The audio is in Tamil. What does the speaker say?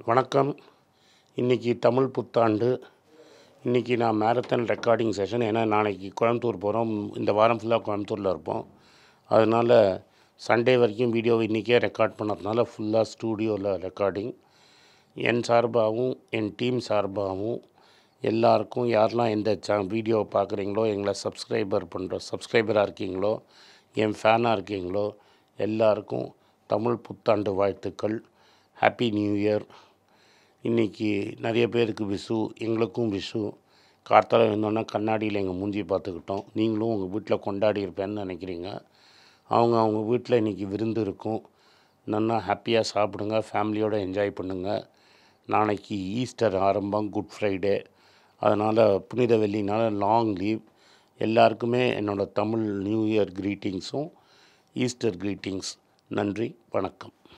வணக்கம் இன்றைக்கி தமிழ் புத்தாண்டு இன்றைக்கி நான் மேரத்தான் ரெக்கார்டிங் செஷன் ஏன்னா நாளைக்கு கோயம்புத்தூர் போகிறோம் இந்த வாரம் ஃபுல்லாக கோயம்புத்தூரில் இருப்போம் அதனால் சண்டே வரைக்கும் வீடியோ இன்றைக்கே ரெக்கார்ட் பண்ணதுனால ஃபுல்லாக ஸ்டூடியோவில் ரெக்கார்டிங் என் சார்பாகவும் என் டீம் சார்பாகவும் எல்லாருக்கும் யாரெல்லாம் எந்த சா வீடியோ பார்க்குறீங்களோ எங்களை சப்ஸ்கிரைபர் பண்ணுற சப்ஸ்கிரைபராக இருக்கீங்களோ என் ஃபேனாக இருக்கீங்களோ எல்லாருக்கும் தமிழ் புத்தாண்டு வாழ்த்துக்கள் ஹாப்பி நியூ இயர் இன்றைக்கி நிறைய பேருக்கு விஷு எங்களுக்கும் விஷு கார்த்தால இருந்தோன்னா கண்ணாடியில் எங்கள் மூஞ்சி பார்த்துக்கிட்டோம் நீங்களும் உங்கள் வீட்டில் கொண்டாடி இருப்பேன்னு நினைக்கிறீங்க அவங்க அவங்க வீட்டில் இன்றைக்கி விருந்து இருக்கும் நல்லா ஹாப்பியாக சாப்பிடுங்க ஃபேமிலியோடு என்ஜாய் பண்ணுங்கள் நாளைக்கு ஈஸ்டர் ஆரம்பம் குட் ஃப்ரைடே அதனால் புனித வெள்ளினால லாங் லீவ் எல்லாருக்குமே என்னோடய தமிழ் நியூ இயர் க்ரீட்டிங்ஸும் ஈஸ்டர் க்ரீட்டிங்ஸ் நன்றி வணக்கம்